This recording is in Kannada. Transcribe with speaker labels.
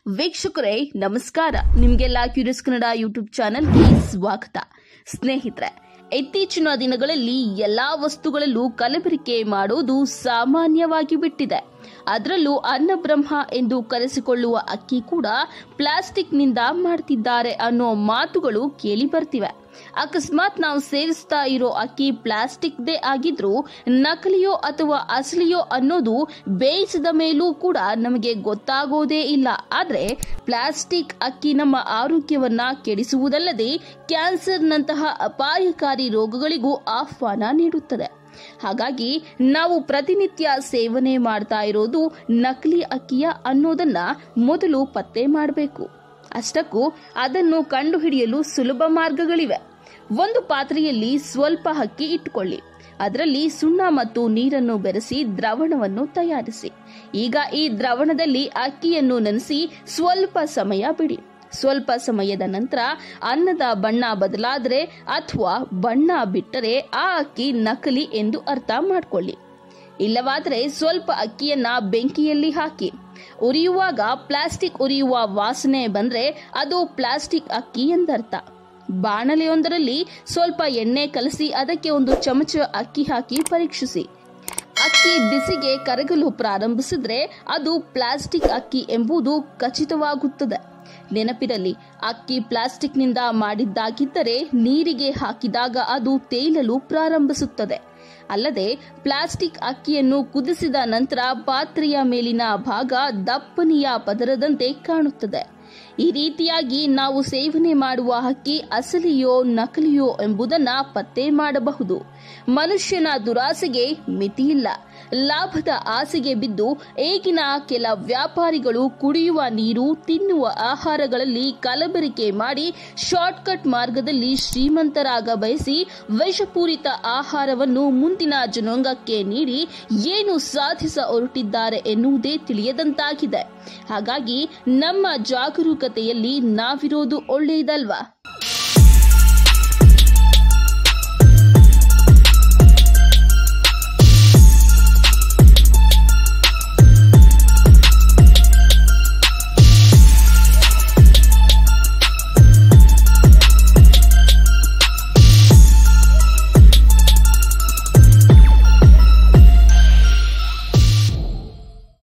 Speaker 1: ವೀಕ್ಷಕರೇ ನಮಸ್ಕಾರ ನಿಮಗೆಲ್ಲ ಕ್ಯೂರಿಯಸ್ ಕನ್ನಡ ಯೂಟ್ಯೂಬ್ ಚಾನೆಲ್ಗೆ ಸ್ವಾಗತ ಸ್ನೇಹಿತರೆ ಇತ್ತೀಚಿನ ದಿನಗಳಲ್ಲಿ ಎಲ್ಲಾ ವಸ್ತುಗಳಲ್ಲೂ ಕಲಬೆರಕೆ ಮಾಡೋದು ಸಾಮಾನ್ಯವಾಗಿ ಬಿಟ್ಟಿದೆ ಅದರಲ್ಲೂ ಅನ್ನಬ್ರಹ್ಮ ಎಂದು ಕರೆಸಿಕೊಳ್ಳುವ ಅಕ್ಕಿ ಕೂಡ ಪ್ಲಾಸ್ಟಿಕ್ನಿಂದ ಮಾಡ್ತಿದ್ದಾರೆ ಅನ್ನೋ ಮಾತುಗಳು ಕೇಳಿ ಬರ್ತಿವೆ ಅಕಸ್ಮಾತ್ ನಾವು ಸೇವಿಸ್ತಾ ಇರೋ ಅಕ್ಕಿ ಪ್ಲಾಸ್ಟಿಕ್ದೇ ಆಗಿದ್ರೂ ನಕಲಿಯೋ ಅಥವಾ ಅಸಲಿಯೋ ಅನ್ನೋದು ಬೇಯಿಸಿದ ಮೇಲೂ ಕೂಡ ನಮಗೆ ಗೊತ್ತಾಗೋದೇ ಇಲ್ಲ ಆದ್ರೆ ಪ್ಲಾಸ್ಟಿಕ್ ಅಕ್ಕಿ ನಮ್ಮ ಆರೋಗ್ಯವನ್ನ ಕೆಡಿಸುವುದಲ್ಲದೆ ಕ್ಯಾನ್ಸರ್ನಂತಹ ಅಪಾಯಕಾರಿ ರೋಗಗಳಿಗೂ ಆಹ್ವಾನ ನೀಡುತ್ತದೆ ಹಾಗಾಗಿ ನಾವು ಪ್ರತಿನಿತ್ಯ ಸೇವನೆ ಮಾಡ್ತಾ ಇರೋದು ನಕಲಿ ಅಕ್ಕಿಯ ಅನ್ನೋದನ್ನ ಮೊದಲು ಪತ್ತೆ ಮಾಡಬೇಕು ಅಷ್ಟಕ್ಕೂ ಅದನ್ನು ಕಂಡುಹಿಡಿಯಲು ಸುಲಭ ಮಾರ್ಗಗಳಿವೆ ಒಂದು ಪಾತ್ರೆಯಲ್ಲಿ ಸ್ವಲ್ಪ ಅಕ್ಕಿ ಇಟ್ಟುಕೊಳ್ಳಿ ಅದರಲ್ಲಿ ಸುಣ್ಣ ಮತ್ತು ನೀರನ್ನು ಬೆರೆಸಿ ದ್ರವಣವನ್ನು ತಯಾರಿಸಿ ಈಗ ಈ ದ್ರವಣದಲ್ಲಿ ಅಕ್ಕಿಯನ್ನು ನೆನೆಸಿ ಸ್ವಲ್ಪ ಸಮಯ ಬಿಡಿ ಸ್ವಲ್ಪ ಸಮಯದ ನಂತರ ಅನ್ನದ ಬಣ್ಣ ಬದಲಾದರೆ ಅಥವಾ ಬಣ್ಣ ಬಿಟ್ಟರೆ ಆ ಅಕ್ಕಿ ನಕಲಿ ಎಂದು ಅರ್ಥ ಮಾಡಿಕೊಳ್ಳಿ ಇಲ್ಲವಾದರೆ ಸ್ವಲ್ಪ ಅಕ್ಕಿಯನ್ನ ಬೆಂಕಿಯಲ್ಲಿ ಹಾಕಿ ಉರಿಯುವಾಗ ಪ್ಲಾಸ್ಟಿಕ್ ಉರಿಯುವ ವಾಸನೆ ಬಂದ್ರೆ ಅದು ಪ್ಲಾಸ್ಟಿಕ್ ಅಕ್ಕಿ ಎಂದರ್ಥ ಬಾಣಲೆಯೊಂದರಲ್ಲಿ ಸ್ವಲ್ಪ ಎಣ್ಣೆ ಕಲಸಿ ಅದಕ್ಕೆ ಒಂದು ಚಮಚ ಅಕ್ಕಿ ಹಾಕಿ ಪರೀಕ್ಷಿಸಿ ಅಕ್ಕಿ ಬಿಸಿಗೆ ಕರಗಲು ಪ್ರಾರಂಭಿಸಿದ್ರೆ ಅದು ಪ್ಲಾಸ್ಟಿಕ್ ಅಕ್ಕಿ ಎಂಬುದು ಖಚಿತವಾಗುತ್ತದೆ ನೆನಪಿರಲಿ ಅಕ್ಕಿ ಪ್ಲಾಸ್ಟಿಕ್ನಿಂದ ಮಾಡಿದ್ದಾಗಿದ್ದರೆ ನೀರಿಗೆ ಹಾಕಿದಾಗ ಅದು ತೇಲಲು ಪ್ರಾರಂಭಿಸುತ್ತದೆ ಅಲ್ಲದೆ ಪ್ಲಾಸ್ಟಿಕ್ ಅಕ್ಕಿಯನ್ನು ಕುದಿಸಿದ ನಂತರ ಪಾತ್ರೆಯ ಮೇಲಿನ ಭಾಗ ದಪ್ಪನೆಯ ಪದರದಂತೆ ಕಾಣುತ್ತದೆ ಈ ರೀತಿಯಾಗಿ ನಾವು ಸೇವನೆ ಮಾಡುವ ಅಕ್ಕಿ ಅಸಲಿಯೋ ನಕಲಿಯೋ ಎಂಬುದನ್ನ ಪತ್ತೆ ಮಾಡಬಹುದು ಮನುಷ್ಯನ ದುರಾಸೆಗೆ ಮಿತಿಯಿಲ್ಲ ಲಾಭದ ಆಸೆಗೆ ಬಿದ್ದು ಈಗಿನ ಕೆಲ ವ್ಯಾಪಾರಿಗಳು ಕುಡಿಯುವ ನೀರು ತಿನ್ನುವ ಆಹಾರಗಳಲ್ಲಿ ಕಲಬೆರಕೆ ಮಾಡಿ ಶಾರ್ಟ್ಕಟ್ ಮಾರ್ಗದಲ್ಲಿ ಶ್ರೀಮಂತರಾಗ ಬಯಸಿ ವಿಷಪೂರಿತ ಆಹಾರವನ್ನು ಮುಂದಿನ ಜನಾಂಗಕ್ಕೆ ನೀಡಿ ಏನು ಸಾಧಿಸ ಹೊರಟಿದ್ದಾರೆ ಎನ್ನುವುದೇ ತಿಳಿಯದಂತಾಗಿದೆ ಹಾಗಾಗಿ ನಮ್ಮ ಜಾಗರೂಕತೆಯಲ್ಲಿ ನಾವಿರೋದು ಒಳ್ಳೆಯದಲ್ವಾ